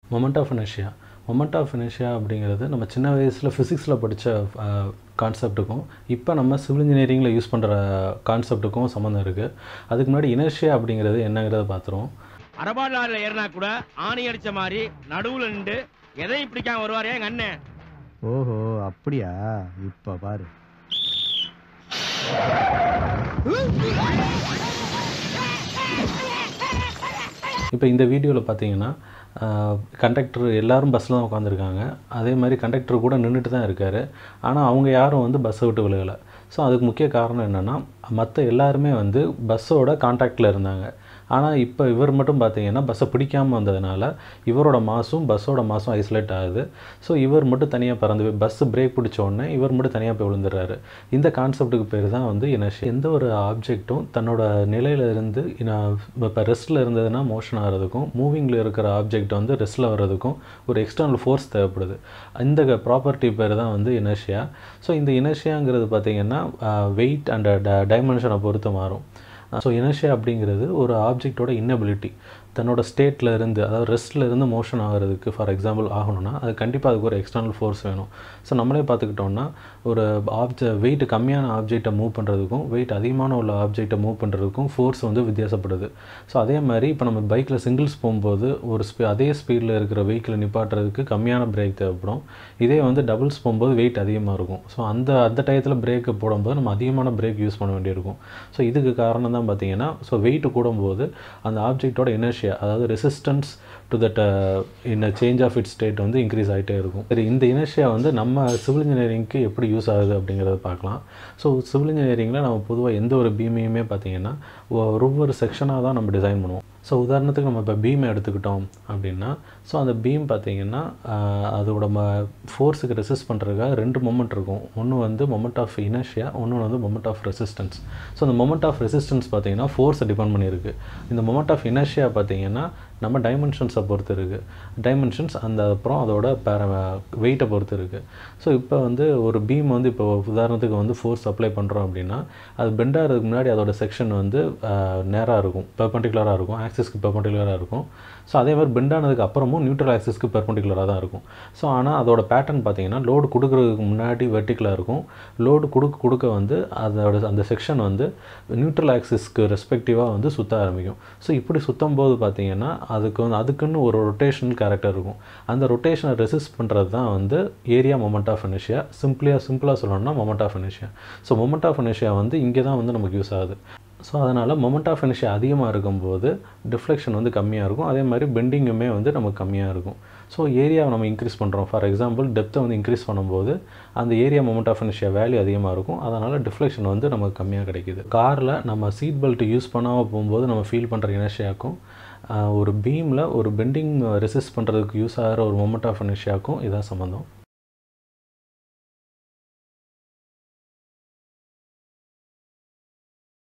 moment of inertia moment of inertia அப்படிங்கிறது நம்ம சின்ன வயசில் ஃபிசிக்ஸில் படித்த கான்செப்ட்டுக்கும் இப்போ நம்ம சிவில் இன்ஜினியரிங்கில் யூஸ் பண்ணுற கான்செப்ட்டுக்கும் சம்மந்தம் இருக்குது அதுக்கு முன்னாடி இனர்ஷியா அப்படிங்கிறது என்னங்கிறத பார்த்துருவோம் அரபாடு லாரில ஏறினா கூட ஆணி அடிச்ச மாதிரி நடுவுல நின்று எதையும் பிடிக்காம வருவாரே எங்க அண்ணன் ஓஹோ அப்படியா இப்ப பாரு இப்போ இந்த வீடியோவில் பார்த்தீங்கன்னா கண்டக்டர் எல்லாரும் பஸ்ஸில் தான் உட்காந்துருக்காங்க அதே மாதிரி கண்டக்டர் கூட நின்றுட்டு தான் இருக்கார் ஆனால் அவங்க யாரும் வந்து பஸ்ஸை விட்டு விலகலை ஸோ அதுக்கு முக்கிய காரணம் என்னென்னா மற்ற எல்லாருமே வந்து பஸ்ஸோட கான்டாக்டில் இருந்தாங்க ஆனால் இப்போ இவர் மட்டும் பார்த்தீங்கன்னா பஸ்ஸை பிடிக்காமல் வந்ததுனால இவரோட மாசும் பஸ்ஸோட மாசும் ஐசோலேட் ஆகுது ஸோ இவர் மட்டும் தனியாக பறந்து போய் பஸ்ஸு பிரேக் பிடிச்ச உடனே இவர் மட்டும் தனியாக போய் விழுந்துடுறாரு இந்த கான்செப்ட்டுக்கு பேர் தான் வந்து இனர்ஷி எந்த ஒரு ஆப்ஜெக்ட்டும் தன்னோட நிலையில இருந்து இப்போ ரெஸ்ட்டில் இருந்ததுன்னா மோஷன் ஆகிறதுக்கும் மூவிங்கில் இருக்கிற ஆப்ஜெக்ட் வந்து ரெஸ்ட்டில் வர்றதுக்கும் ஒரு எக்ஸ்டர்னல் ஃபோர்ஸ் தேவைப்படுது இந்த ப்ராப்பர்ட்டி பேர் தான் வந்து இனர்ஷியா ஸோ இந்த இனர்ஷியாங்கிறது பார்த்தீங்கன்னா வெயிட் அண்ட் டைமென்ஷனை பொறுத்து மாறும் ஸோ இனர்ஷியா அப்படிங்கிறது ஒரு ஆப்ஜெக்டோட இன்னபிலிட்டி தன்னோட ஸ்டேட்டில் இருந்து அதாவது ரெஸ்ட்டில் இருந்து மோஷன் ஆகிறதுக்கு ஃபார் எக்ஸாம்பிள் ஆகணும்னா அது கண்டிப்பாக அதுக்கு ஒரு எக்ஸ்டர்னல் ஃபோர்ஸ் வேணும் ஸோ நம்மளே பார்த்துக்கிட்டோம்னா ஒரு ஆப்ஜெ வெயிட் கம்மியான ஆப்ஜெக்டை மூவ் பண்ணுறதுக்கும் வெயிட் அதிகமான உள்ள ஆப்ஜெக்டை மூவ் பண்ணுறதுக்கும் ஃபோர்ஸ் வந்து வித்தியாசப்படுது ஸோ அதே மாதிரி இப்போ நம்ம பைக்கில் சிங்கிள்ஸ் போகும்போது ஒரு ஸ்பீ அதே ஸ்பீடில் இருக்கிற வெஹிக்கிளை நிப்பாட்டுறதுக்கு கம்மியான பிரேக் தேவைப்படும் இதே வந்து டபுள்ஸ் போகும்போது வெயிட் அதிகமாக இருக்கும் ஸோ அந்த அந்த டயத்தில் பிரேக்கு போடும்போது நம்ம அதிகமான பிரேக் யூஸ் பண்ண வேண்டியிருக்கும் ஸோ இதுக்கு காரணம் தான் பார்த்தீங்கன்னா ஸோ வெயிட் கூடும்போது அந்த ஆப்ஜெக்டோட இனர்ஷியா அதாவது resistance to that in change of it state வந்து இன்க்ரீஸ் ஆகிட்டே இருக்கும் சரி இந்த இனர்ஷியா வந்து நம்ம சிவில் இன்ஜினியரிங்க்கு எப்படி யூஸ் ஆகுது அப்படிங்கிறத பார்க்கலாம் ஸோ சிவில் இன்ஜினியரிங்கில் நம்ம பொதுவாக எந்த ஒரு பீமையுமே பார்த்தீங்கன்னா ஒவ்வொரு செக்ஷனாக தான் நம்ம டிசைன் பண்ணுவோம் ஸோ உதாரணத்துக்கு நம்ம இப்போ பீமை எடுத்துக்கிட்டோம் அப்படின்னா ஸோ அந்த பீம் பார்த்தீங்கன்னா அதோட ம ஃபோர்ஸுக்கு ரெசிஸ்ட் பண்ணுறதுக்காக ரெண்டு மொமெண்ட் இருக்கும் ஒன்று வந்து மொமெண்ட் ஆஃப் இனர்ஷியா ஒன்று வந்து மொமெண்ட் ஆஃப் ரெசிஸ்டன்ஸ் ஸோ அந்த மொமெண்ட் ஆஃப் ரெசிஸ்டன்ஸ் பார்த்தீங்கன்னா ஃபோர்ஸை டிபெண்ட் பண்ணியிருக்கு இந்த மொமெண்ட் ஆஃப் இனர்ஷியா பார்த்தீங்கன்னா நம்ம டைமென்ஷன்ஸை பொறுத்து இருக்குது டைமென்ஷன்ஸ் அந்த அப்புறம் அதோட பேர வெயிட்டை பொறுத்து இருக்குது ஸோ இப்போ வந்து ஒரு பீம் வந்து இப்போ உதாரணத்துக்கு வந்து ஃபோர்ஸ் அப்ளை பண்ணுறோம் அப்படின்னா அது பெண்ட் ஆகிறதுக்கு முன்னாடி அதோட செக்ஷன் வந்து நேராக இருக்கும் பெர்பண்டிகுலராக இருக்கும் ஆக்சிஸ்க்கு பெர்பண்டிகுலராக இருக்கும் ஸோ அதே மாதிரி பெண்ட் ஆனதுக்கு அப்புறமும் நியூட்ரல் ஆக்சிஸ்க்கு பெர்பண்டிகுலராக தான் இருக்கும் ஸோ ஆனால் அதோட பேட்டர்ன் பார்த்தீங்கன்னா லோடு கொடுக்குறதுக்கு முன்னாடி வெர்டிக்கலாக இருக்கும் லோடு கொடுக்க கொடுக்க வந்து அதோட அந்த செக்ஷன் வந்து நியூட்ரல் ஆக்சிஸ்க்கு ரெஸ்பெக்டிவாக வந்து சுற்ற ஆரம்பிக்கும் ஸோ இப்படி சுற்றும் போது பார்த்தீங்கன்னா அதுக்கு வந்து அதுக்குன்னு ஒரு ரொட்டேஷனல் கேரக்டர் இருக்கும் அந்த ரொட்டேஷனை ரெசிஸ்ட் பண்ணுறது தான் வந்து ஏரியா மொமெண்ட் ஆஃப் இனிஷியா சிம்பிளியாக சிம்பிளாக சொல்லணும்னா moment of இனிஷியா so moment of இனிஷியா வந்து இங்கே தான் வந்து நமக்கு யூஸ் ஆகுது ஸோ அதனால் மொமெண்ட் ஆஃப் இனிஷியா அதிகமாக இருக்கும்போது டிஃப்ளெக்ஷன் வந்து கம்மியாக இருக்கும் அதே மாதிரி பெண்டிங்குமே வந்து நமக்கு கம்மியாக இருக்கும் ஸோ ஏரியாவை நம்ம இன்க்ரீஸ் பண்ணுறோம் ஃபார் எக்ஸாம்பிள் டெப்த்தை வந்து இன்க்ரீஸ் பண்ணும்போது அந்த ஏரியா மொமெண்ட் ஆஃப் இனிஷியா வேல்யூ அதிகமாக இருக்கும் அதனால் டிஃப்ளெக்ஷன் வந்து நமக்கு கம்மியாக கிடைக்குது காரில் நம்ம சீட் பெல்ட் யூஸ் பண்ணாமல் போகும்போது நம்ம ஃபீல் பண்ணுற இனர்ஷியாக்கும் ஒரு பீமில் ஒரு பெண்டிங் ரெசிஸ்ட் பண்ணுறதுக்கு யூஸ் ஆகிற ஒரு மொமெண்ட் ஆஃப் இனிஷியாக்கும் இதான் சம்மந்தம்